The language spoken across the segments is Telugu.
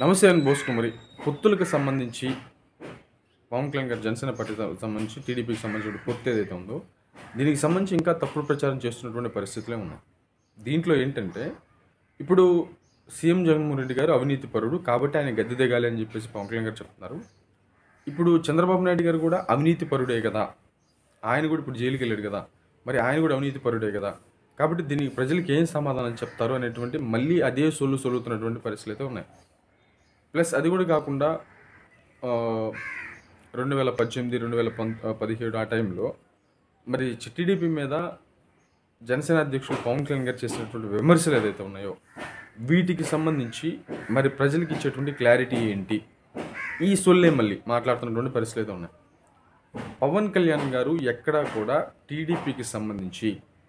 నమస్తే అని బోసుకుమరి పొత్తులకు సంబంధించి పవన్ కళ్యాణ్ గారు జనసేన పార్టీ సంబంధించి టీడీపీకి సంబంధించిన పొత్తు ఏదైతే ఉందో దీనికి సంబంధించి ఇంకా తప్పుడు ప్రచారం చేస్తున్నటువంటి పరిస్థితులే ఉన్నాయి దీంట్లో ఏంటంటే ఇప్పుడు సీఎం జగన్మోహన్ రెడ్డి గారు అవినీతి పరుడు కాబట్టి ఆయన గద్దె దిగాలి అని చెప్పేసి పవన్ కళ్యాణ్ గారు చెప్తున్నారు ఇప్పుడు చంద్రబాబు నాయుడు గారు కూడా అవినీతి పరుడే కదా ఆయన కూడా ఇప్పుడు జైలుకి వెళ్ళాడు కదా మరి ఆయన కూడా అవినీతి పరుడే కదా కాబట్టి దీనికి ప్రజలకు ఏం సమాధానం చెప్తారు అనేటువంటి మళ్ళీ అదే సొల్లు సొల్లుతున్నటువంటి పరిస్థితులు అయితే ఉన్నాయి ప్లస్ అది కూడా కాకుండా రెండు వేల పద్దెనిమిది రెండు వేల పం పదిహేడు ఆ టైంలో మరి టీడీపీ మీద జనసేన అధ్యక్షుడు పవన్ కళ్యాణ్ గారు చేసినటువంటి విమర్శలు ఏదైతే ఉన్నాయో వీటికి సంబంధించి మరి ప్రజలకు ఇచ్చేటువంటి క్లారిటీ ఏంటి ఈ సొల్లే మళ్ళీ మాట్లాడుతున్నటువంటి పరిస్థితులు అయితే ఉన్నాయి పవన్ కళ్యాణ్ గారు ఎక్కడా కూడా టీడీపీకి సంబంధించి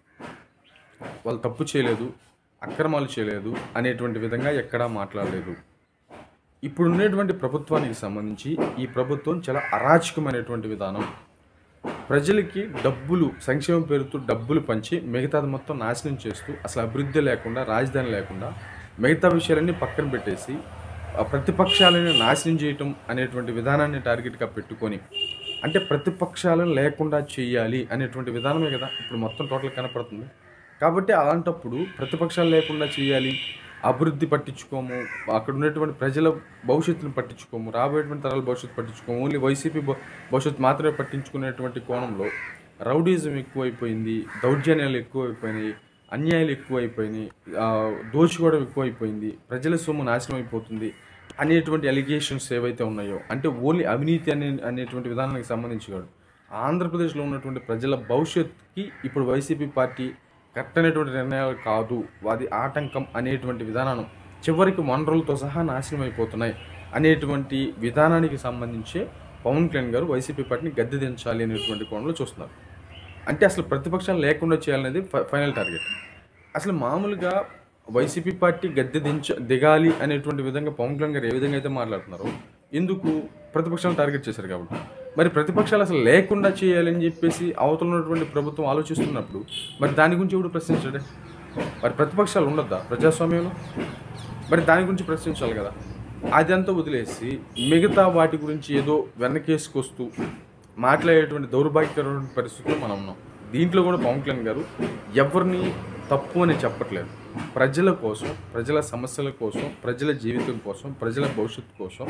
వాళ్ళు తప్పు చేయలేదు అక్రమాలు చేయలేదు అనేటువంటి విధంగా ఎక్కడా మాట్లాడలేదు ఇప్పుడు ఉండేటువంటి ప్రభుత్వానికి సంబంధించి ఈ ప్రభుత్వం చాలా అరాచకమైనటువంటి విధానం ప్రజలకి డబ్బులు సంక్షేమం పేరుతో డబ్బులు పంచి మిగతాది మొత్తం నాశనం చేస్తూ అసలు అభివృద్ధి లేకుండా రాజధాని లేకుండా మిగతా విషయాలన్నీ పక్కన పెట్టేసి ఆ ప్రతిపక్షాలను నాశనం చేయటం అనేటువంటి విధానాన్ని టార్గెట్గా పెట్టుకొని అంటే ప్రతిపక్షాలను లేకుండా చేయాలి అనేటువంటి విధానమే కదా ఇప్పుడు మొత్తం టోటల్ కనపడుతుంది కాబట్టి అలాంటప్పుడు ప్రతిపక్షాలు లేకుండా చేయాలి అభివృద్ధి పట్టించుకోము అక్కడ ఉన్నటువంటి ప్రజల భవిష్యత్తును పట్టించుకోము రాబోయేటువంటి తరాల భవిష్యత్తు పట్టించుకోము ఓన్లీ వైసీపీ భ- భవిష్యత్తు మాత్రమే పట్టించుకునేటువంటి కోణంలో రౌడీజం ఎక్కువైపోయింది దౌర్జన్యాలు ఎక్కువైపోయినాయి అన్యాయాలు ఎక్కువైపోయినాయి ఆ, దోచుకోవడం ఎక్కువైపోయింది ప్రజల సొమ్ము నాశనం అయిపోతుంది అనేటువంటి అలిగేషన్స్ ఏవైతే ఉన్నాయో అంటే ఓన్లీ అవినీతి అనే అనేటువంటి విధానానికి సంబంధించి కాదు ఆంధ్రప్రదేశ్లో ఉన్నటువంటి ప్రజల భవిష్యత్తుకి ఇప్పుడు వైసీపీ పార్టీ కరెక్ట్ అనేటువంటి నిర్ణయాలు కాదు అది ఆటంకం అనేటువంటి విధానం చివరికి వనరులతో సహా నాశనం అయిపోతున్నాయి అనేటువంటి విధానానికి సంబంధించే పవన్ కళ్యాణ్ గారు వైసీపీ పార్టీని గద్దె దించాలి అనేటువంటి కోణంలో చూస్తున్నారు అంటే అసలు ప్రతిపక్షాలు లేకుండా చేయాలనేది ఫ- ఫైనల్ టార్గెట్ అసలు మామూలుగా వైసీపీ పార్టీ గద్దె దించ దిగాలి అనేటువంటి విధంగా పవన్ కళ్యాణ్ గారు ఏ విధంగా అయితే మాట్లాడుతున్నారో ఎందుకు ప్రతిపక్షాలను టార్గెట్ చేశారు కాబట్టి మరి ప్రతిపక్షాలు అసలు లేకుండా చేయాలని చెప్పేసి అవతల ఉన్నటువంటి ప్రభుత్వం ఆలోచిస్తున్నప్పుడు మరి దాని గురించి ఎవడు ప్రశ్నించాడే మరి ప్రతిపక్షాలు ఉండొద్దా ప్రజాస్వామ్యంలో మరి దాని గురించి ప్రశ్నించాలి కదా అదంతా వదిలేసి మిగతా వాటి గురించి ఏదో వెనకేసుకొస్తూ మాట్లాడేటువంటి దౌర్భాగ్యకరమైన పరిస్థితుల్లో మనం ఉన్నాం దీంట్లో కూడా పవన్ కళ్యాణ్ గారు ఎవరిని తప్పు అని చెప్పట్లేదు ప్రజల కోసం ప్రజల సమస్యల కోసం ప్రజల జీవితం కోసం ప్రజల భవిష్యత్తు కోసం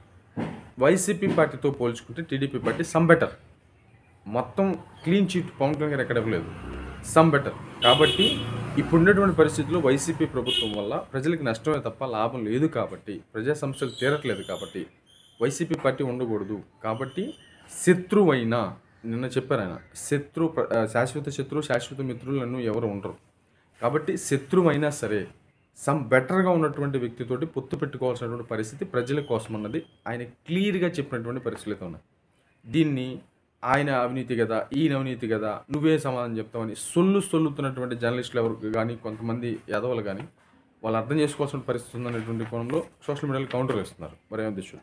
వైసీపీ పార్టీతో పోల్చుకుంటే టీడీపీ పార్టీ సమ్ బెటర్ మొత్తం క్లీన్ చీట్ పవన్ కళ్యాణ్ గారు ఎక్కడ ఇవ్వలేదు సమ్ బెటర్ కాబట్టి ఇప్పుడున్నటువంటి పరిస్థితుల్లో వైసీపీ ప్రభుత్వం వల్ల ప్రజలకు నష్టమే తప్ప లాభం లేదు కాబట్టి ప్రజా సమస్యలు తీరట్లేదు కాబట్టి వైసీపీ పార్టీ ఉండకూడదు కాబట్టి శత్రువైనా నిన్న చెప్పారు ఆయన శత్రు ప్ర- ఆ, శాశ్వత శత్రువు శాశ్వత మిత్రులను ఎవరు ఉండరు కాబట్టి శత్రువైనా సరే సమ్ బెటర్గా ఉన్నటువంటి వ్యక్తితోటి పొత్తు పెట్టుకోవాల్సినటువంటి పరిస్థితి ప్రజల కోసం అన్నది ఆయన క్లియర్గా చెప్పినటువంటి పరిస్థితులు అయితే ఉన్నాయి దీన్ని ఆయన అవినీతి కదా ఈయన అవినీతి కదా నువ్వే సమాధానం చెప్తావని సొల్లు సొల్లుతున్నటువంటి జర్నలిస్టులు ఎవరు కానీ కొంతమంది యాదవులు కానీ వాళ్ళు అర్థం చేసుకోవాల్సిన పరిస్థితి ఉందనేటువంటి కోణంలో సోషల్ మీడియాలో కౌంటర్ వేస్తున్నారు మరి ఏమో దిశ